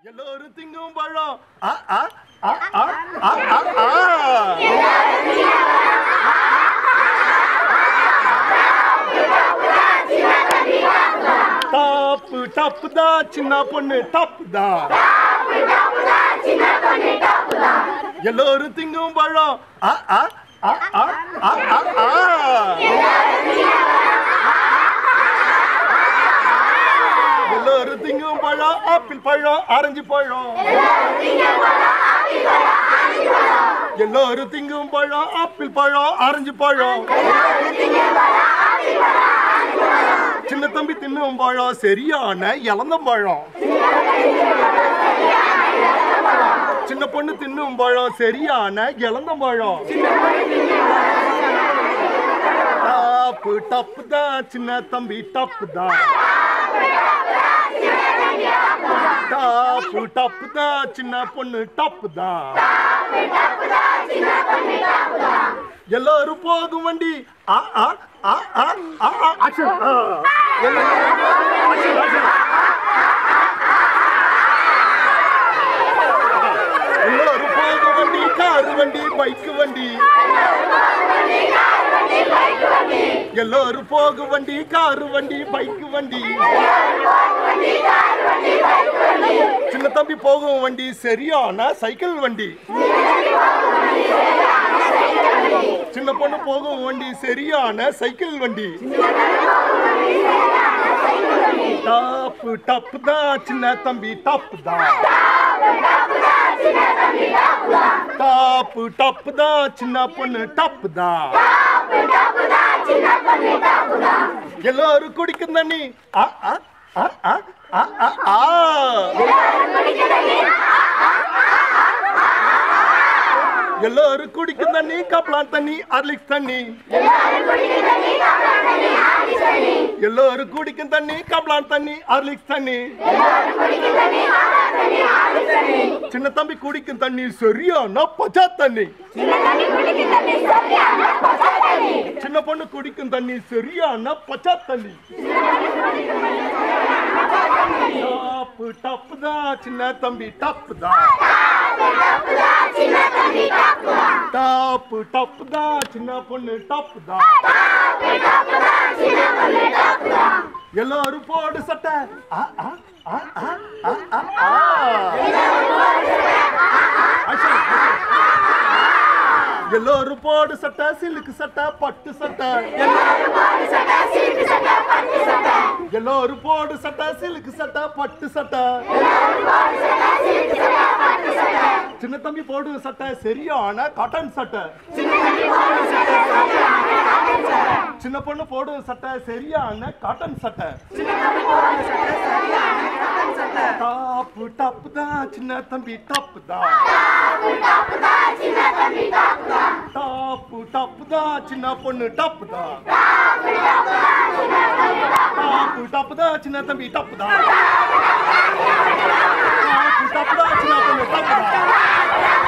எல்லோரும் திங்கும் பழம் ஆ, ஆ, ஆ, ஆ, ஆ, ஆ, ஆ. டாப்பு டப்பு தான் சின்ன பொண்ணு டப்பு தான் எல்லோரும் திங்கும் பழம் ஆ, ஆ, ஆ, ஆ, ஆ, ஆ, ஆ. எல்லோரும் திங்கும் பழம் ஆப்பிள் பழம் ஆரஞ்சு பழம் எல்லோரும் திங்கும் பழம் ஆப்பிள் பழம் ஆரஞ்சு பழம் சின்ன தம்பி தின்னும் பழம் சரியான இளந்தம் பழம் சின்ன பொண்ணு தின்னும் பழம் சரியான இளந்தம் பழம் டாப்பு டப்பு தான் சின்ன தம்பி டப்பு தான் டாப்பு டப்பு தான் சின்ன பொண்ணு டப்பு தான் எல்லாரும் போகும் வண்டி ஆ ஆ ஆ ஆ ஆ ஆ action. ஆ. எல்லாரும் action, action. எல்லாரும் போகும் வண்டி காரு வண்டி பைக் வண்டி எல்லாரும் போகும் வண்டி காரு வண்டி பைக் வண்டி சின்ன தம்பி போகும் வண்டி சரியான சைக்கிள் வண்டி சின்ன பொண்ணு போகும் வண்டி சரியான சைக்கிள் வண்டி டாப்பு டப்பு தான் சின்ன தம்பி டாப்பு தான் டாப்பு டப்பு தான் சின்ன பொண்ணு டாப்பு தான் எல்லாரும் குடிக்கும் தண்ணி ஆ ஆ ஆ ஆ ஆ ஆ ஆ எல்லாரும் குடிக்கும் தண்ணி கப்ளான் தண்ணி அர்லிக்ஸ் தண்ணி எல்லாரும் குடிக்கும் தண்ணி கப்ளான் தண்ணி அர்லிக்ஸ் தண்ணி சின்ன தம்பி குடிக்கும் தண்ணி சரியான பச்சா தண்ணி சின்ன பொண்ணு குடிக்கும் தண்ணி சரியான பச்சா தண்ணி டாப்பு டப்பு தான் சின்ன தம்பி டப்பு தான் டாப்பு டப்பு தான் சின்ன பொண்ணு டப்பு தான் எல்லாரும் போடு சட்டை ஆ, ஆ, ஆ, ஆ, ஆ, ஆ, ஆ. அச்சா, அச்சா. எல்லாரும் போடு சட்டை சிலுக்கு சட்டை பட்டு சட்டை எல்லாரும் போடு சட்டை சிலுக்கு சட்டை பட்டு சட்டை சின்ன தம்பி போடு சட்டை சரியான காட்டன் சட்டை சின்ன பொண்ணு போடும் சட்டை சரியான காட்டன் சட்டை டாப்பு டப்பு தான் சின்ன தம்பி டப்பு தான் டாப்பு டப்பு தான் சின்ன பொண்ணு டப்பு தான் டாப்பு டப்பு தான் சின்ன தம்பி டப்பு தான் டாப்பு டப்பு தான் சின்ன பொண்ணு டப்பு தான்